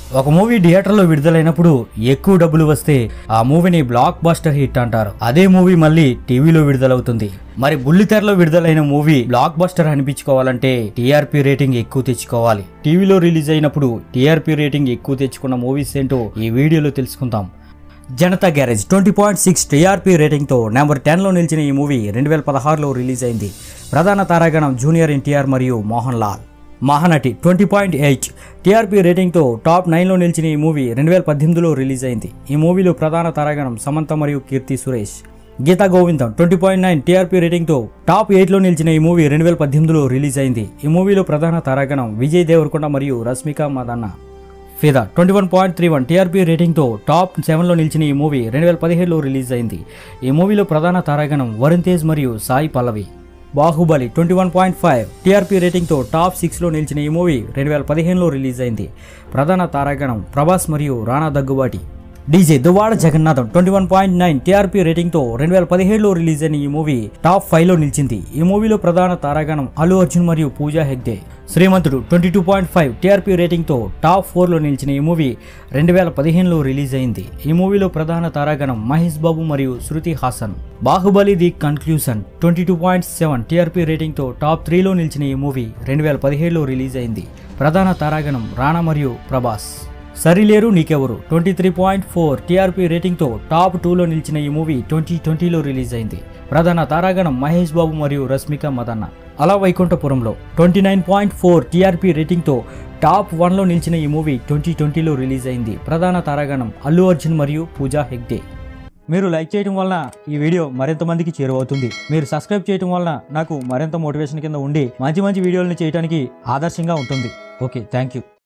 ఒక మూవీ థియేటర్లో విడుదలైనప్పుడు ఎక్కువ డబ్బులు వస్తే ఆ మూవీని బ్లాక్ బస్టర్ హిట్ అంటారు అదే మూవీ మళ్ళీ టీవీలో విడుదలవుతుంది మరి బుల్లితెరలో విడుదలైన మూవీ బ్లాక్ బస్టర్ అనిపించుకోవాలంటే టీఆర్పీ రేటింగ్ ఎక్కువ తెచ్చుకోవాలి టీవీలో రిలీజ్ అయినప్పుడు టీఆర్పీ రేటింగ్ ఎక్కువ తెచ్చుకున్న మూవీస్ ఏంటో ఈ వీడియోలో తెలుసుకుందాం Janatha Garage twenty point six TRP రేటింగ్తో నెంబర్ టెన్లో నిలిచిన ఈ మూవీ రెండు వేల పదహారులో రిలీజ్ అయింది ప్రధాన తారాగణం జూనియర్ ఎన్టీఆర్ మరియు Mohan Lal Mahanati twenty point eight TRP రేటింగ్తో టాప్ నైన్లో నిలిచిన ఈ మూవీ రెండు వేల పద్దెనిమిదిలో రిలీజ్ అయింది ఈ మూవీలో ప్రధాన తారాగణం సమంత మరియు Keerthy Suresh Geetha Govindam twenty point nine TRP రేటింగ్తో టాప్ ఎయిట్లో నిలిచిన ఈ మూవీ రెండు వేల పద్దెనిమిదిలో రిలీజ్ అయింది ఈ మూవీలో ప్రధాన తారాగణం విజయ్ దేవరకొండ మరియు Rashmika Mandanna Fidaa twenty one point three one TRP రేటింగ్తో టాప్ సెవెన్లో నిలిచిన ఈ మూవీ రెండు వేల పదిహేడులో రిలీజ్ అయింది ఈ మూవీలో ప్రధాన తారాగణం వరుణ్ తేజ్ మరియు Sai Pallavi Baahubali twenty one point five TRP రేటింగ్తో టాప్ సిక్స్లో నిలిచిన ఈ మూవీ రెండు వేల పదిహేనులో రిలీజ్ అయింది ప్రధాన తారాగణం ప్రభాస్ మరియు Rana Daggubati DJ Duvvada Jagannadham twenty one point nine TRP రేటింగ్తో రెండు వేల పదిహేడులో రిలీజ్ అయిన ఈ మూవీ టాప్ ఫైవ్లో నిలిచింది ఈ మూవీలో ప్రధాన తారాగణం అల్లు అర్జున్ మరియు Pooja Hegde Srimanthudu twenty two point five TRP రేటింగ్తో టాప్ ఫోర్లో నిలిచిన ఈ మూవీ రెండు వేల పదిహేనులో రిలీజ్ అయింది ఈ మూవీలో ప్రధాన తారాగణం మహేష్ బాబు మరియు Shruti Haasan Baahubali the conclusion twenty two point seven TRP రేటింగ్తో టాప్ త్రీలో నిలిచిన ఈ మూవీ రెండు వేల పదిహేడులో రిలీజ్ అయింది ప్రధాన తారాగణం రాణా మరియు Prabhas Sarileru Neekevvaru twenty three point four TRP రేటింగ్తో టాప్ టూలో నిలిచిన ఈ మూవీ ట్వంటీ ట్వంటీలో రిలీజ్ అయింది ప్రధాన తారాగణం మహేష్ బాబు మరియు Rashmika Mandanna Ala Vaikunthapurramuloo twenty nine point four TRP రేటింగ్తో టాప్ వన్లో నిలిచిన ఈ మూవీ ట్వంటీ ట్వంటీలో రిలీజ్ అయింది ప్రధాన తారాగణం అల్లు అర్జున్ మరియు పూజా హెగ్డే మీరు లైక్ చేయడం వలన ఈ వీడియో మరింత మందికి చేరువవుతుంది మీరు సబ్స్క్రైబ్ చేయడం వలన నాకు మరింత మోటివేషన్ కింద ఉండి మంచి మంచి వీడియోలను చేయడానికి ఆదర్శంగా ఉంటుంది ఓకే థ్యాంక్ యూ